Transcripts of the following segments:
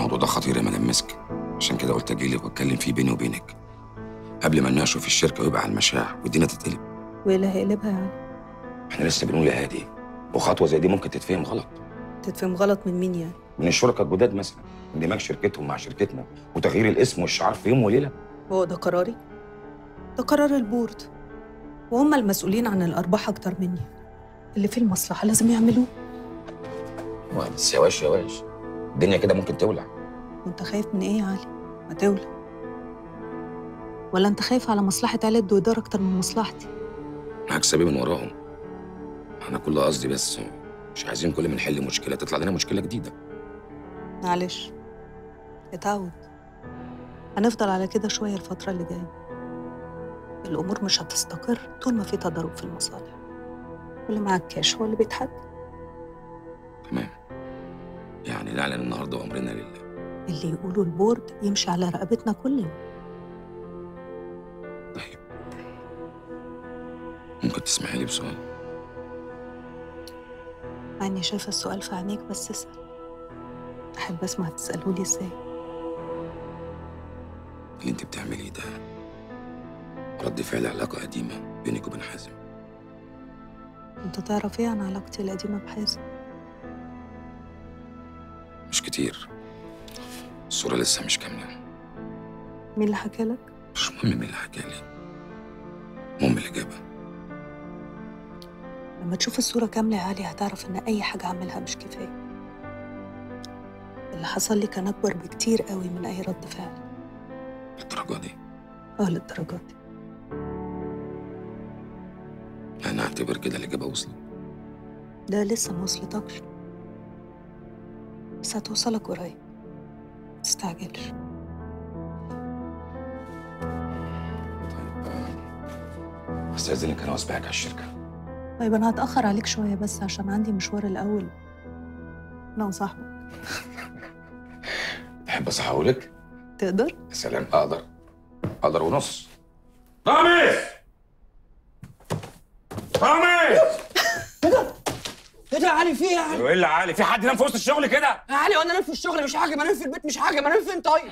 الموضوع ده خطير يا مدام مسك عشان كده قلت اجيلك واتكلم فيه بيني وبينك قبل ما نناقشه في الشركه ويبقى على المشاع والدنيا تتقلب وايه اللي هيقلبها يعني احنا لسه بنقول يا هادي وخطوه زي دي ممكن تتفهم غلط تتفهم غلط من مين يعني من الشركاء الجداد مثلا اندماج شركتهم مع شركتنا وتغيير الاسم والشعار في يوم وليله هو ده قراري ده قرار البورد وهم المسؤولين عن الارباح اكتر مني اللي فيه المصلحه لازم يعملوه هو بس يواش يواش الدنيا كده ممكن تولع وانت خايف من ايه يا علي ما تولى ولا انت خايف على مصلحه عيله دويدار اكتر من مصلحتي هكسبي من وراهم انا كل قصدي بس مش عايزين كل ما نحل مشكله تطلع لنا مشكله جديده معلش اتعود هنفضل على كده شويه الفتره اللي جايه الامور مش هتستقر طول ما في تضارب في المصالح واللي معاه الكاش هو اللي بيتحكم تمام يعني نعلن النهارده وامرنا لله اللي يقوله البورد يمشي على رقبتنا كلنا طيب ممكن تسمحي لي بسؤال مع اني شايفه السؤال في عينيك بس اسال احب اسمع تساله لي ازاي اللي انت بتعمليه ده رد فعل علاقه قديمه بينك وبين حازم انت تعرف ايه عن علاقتي القديمه بحازم مش كتير الصوره لسه مش كامله مين اللي حكى لك مش مهم مين اللي حكى لي المهم الاجابه لما تشوف الصوره كامله يا علي هتعرف ان اي حاجه اعملها مش كفايه اللي حصل لي كان اكبر بكتير قوي من اي رد فعل للدرجه دي اه للدرجه دي يعني اعتبر كده الاجابه وصلت ده لسه ما وصلتكش بس هتوصلك قريب متستعجلش طيب آه، استاذنك انا واسبقك على الشركه طيب انا هتاخر عليك شويه بس عشان عندي مشوار الاول انا وصاحبك تحب اصحولك تقدر يا سلام اقدر اقدر ونص رامز رامز ايه ده يا علي في ايه يا علي؟ وايه اللي عالي في حد ينام في وسط الشغل كده يا علي وانا انام في الشغل مش حاجه ما انام في البيت مش حاجه ما انام فين طيب؟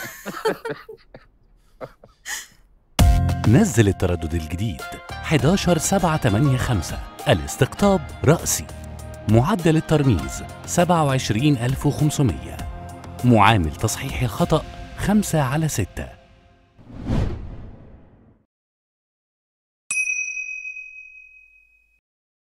نزل التردد الجديد 11785 الاستقطاب رأسي معدل الترميز 27500 معامل تصحيح الخطأ 5 على 6